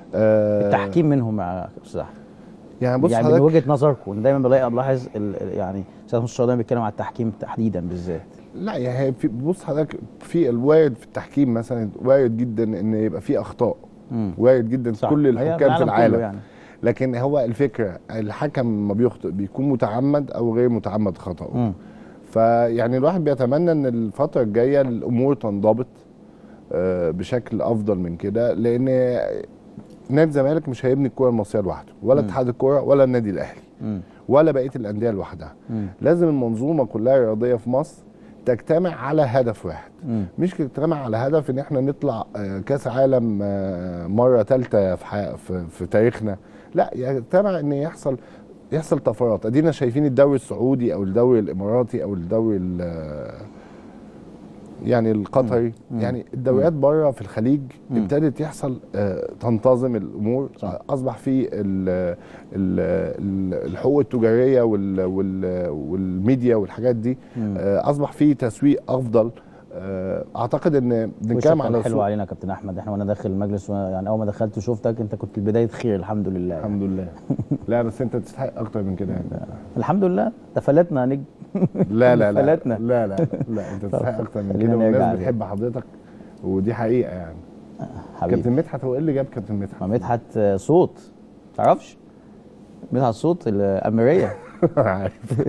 آه التحكيم منهم يا استاذ احمد يعني بص يعني من حضرتك وجهه نظركم دايما بلاقي بلاحظ ال- ال- يعني سياده المستشار دايما بيتكلم على التحكيم تحديدا بالذات لا يعني هي في بص حضرتك في الوارد في التحكيم مثلا وارد جدا ان يبقى في اخطاء مم. وارد جدا في صح. كل هي الحكام في كله العالم يعني لكن هو الفكره الحكم ما بيخطئ بيكون متعمد او غير متعمد خطأه مم. فيعني الواحد بيتمنى ان الفتره الجايه الامور تنضبط آه، بشكل افضل من كده لان نادي الزمالك مش هيبني الكره المصريه لوحده ولا مم. اتحاد الكره ولا النادي الاهلي مم. ولا بقيه الانديه لوحدها مم. لازم المنظومه كلها الرياضيه في مصر تجتمع على هدف واحد مم. مش تجتمع على هدف ان احنا نطلع آه، كاس عالم آه، مره ثالثه في, ح- في في تاريخنا لا يجتمع ان يحصل يحصل طفرات ادينا شايفين الدوري السعودي او الدوري الاماراتي او الدوري ال- يعني القطري مم. يعني الدوريات بره في الخليج مم. ابتدت يحصل آه، تنتظم الامور صح. اصبح في ال- ال- ال- الحقوق التجاريه وال- وال- والميديا والحاجات دي مم. آه، اصبح في تسويق افضل آه، اعتقد ان بنتكلم وشك على كان حلو سوق- علينا يا كابتن احمد احنا وانا داخل المجلس وأنا- يعني اول ما دخلت وشفتك انت كنت بدايه خير الحمد لله الحمد لله لا بس انت تستحق اكتر من كده يعني الحمد لله تفلتنا يا نجم لا لا لا فلتنا. لا لا لا انت تستحق اكتر من خلينا كده نرجع والناس عليه. بتحب حضرتك ودي حقيقه يعني حبيبي كابتن مدحت هو ايه اللي جاب كابتن مدحت؟ ما مدحت آه، صوت تعرفش مدحت صوت الاميريه عارف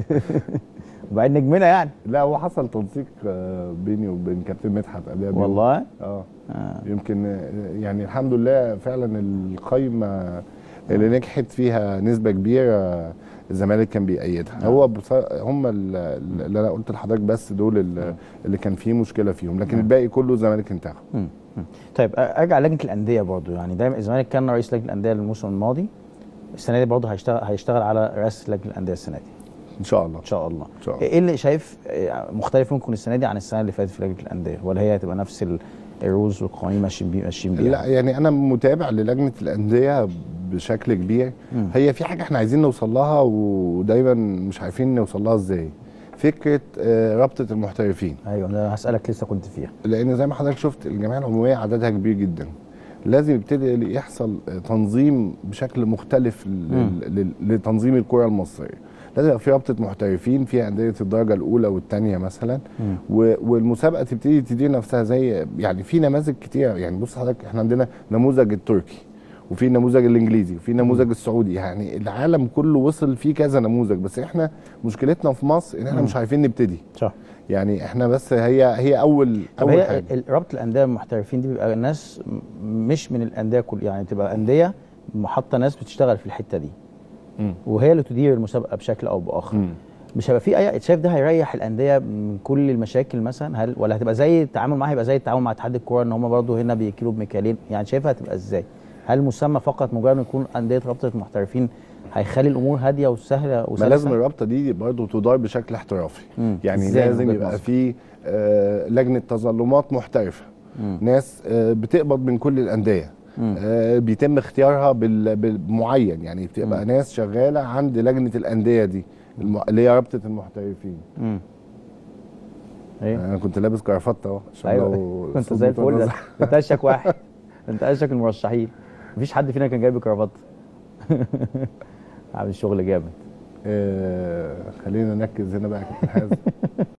وبعدين نجمنا يعني لا هو حصل تنسيق آه، بيني وبين كابتن مدحت قبلها بيوم. والله اه آه. يمكن آه، يعني الحمد لله فعلا القايمه اللي نجحت فيها نسبه كبيره الزمالك كان بيأيدها هو بص- هم ال- اللي انا قلت لحضرتك بس دول ال- اللي كان فيه مشكله فيهم لكن الباقي كله الزمالك انتهى مم. مم. طيب أ- ارجع لجنه الانديه برضو يعني دايما الزمالك كان رئيس لجنه الانديه الموسم الماضي السنه دي برضو هيشتغل هيشتغل على رئاسه لجنه الانديه السنه دي ان شاء الله ان شاء الله ان شاء الله ايه اللي شايف آه، مختلف ممكن السنه دي عن السنه اللي فاتت في لجنه الانديه ولا هي هتبقى نفس ال- الرولز والقوانين ماشيين بيه ماشيين بيها لا يعني انا متابع للجنه الانديه بشكل كبير مم. هي في حاجه احنا عايزين نوصل لها ودايما مش عارفين نوصل لها ازاي فكره آه، رابطه المحترفين ايوه انا هسالك لسه كنت فيها لان زي ما حضرتك شفت الجمعيه العموميه عددها كبير جدا لازم يبتدي يحصل تنظيم بشكل مختلف مم. لل- لل- لتنظيم الكره المصريه لازم يبقى في رابطه محترفين في انديه الدرجه الاولى والثانيه مثلا مم. و- والمسابقه تبتدي تدير نفسها زي يعني في نماذج كتير يعني بص حضرتك احنا عندنا نموذج التركي وفي النموذج الانجليزي وفي النموذج السعودي يعني العالم كله وصل فيه كذا نموذج بس احنا مشكلتنا في مصر ان احنا مم. مش عارفين نبتدي صح يعني احنا بس هي هي اول طب اول هي حاجه ال- رابطه الانديه المحترفين دي بيبقى ناس م- مش من الانديه كل يعني تبقى انديه حاطه ناس بتشتغل في الحته دي مم. وهي اللي تدير المسابقه بشكل او باخر مم. مش هيبقى في اي شايف ده هيريح الانديه من كل المشاكل مثلا هل ولا هتبقى زي التعامل معاها هيبقى زي التعامل مع اتحاد الكوره ان هم برضه هنا بيكيلوا بمكيالين يعني شايفها هتبقى ازاي هل مسمى فقط مجرد ان يكون انديه رابطه محترفين هيخلي الامور هاديه وسهله ما وسلسه لازم الرابطه دي برضه تدار بشكل احترافي مم. يعني إزاي من لازم وجهة يبقى نظرك؟ في آه، لجنه تظلمات محترفه مم. ناس آه، بتقبض من كل الانديه مم. آه، بيتم اختيارها بال- بالمعين يعني بتبقى مم. ناس شغاله عند لجنه الانديه دي الم- اللي هي رابطه المحترفين مم. ايه انا كنت لابس كرافته اهو عشان ايوه لو كنت الصوت زي الفل ده متنازع. انت اشك واحد انت اشك المرشحين مفيش حد فينا كان جايب كرافات عامل شغل جامد آه، خلينا نركز هنا بقى يا كابتن حازم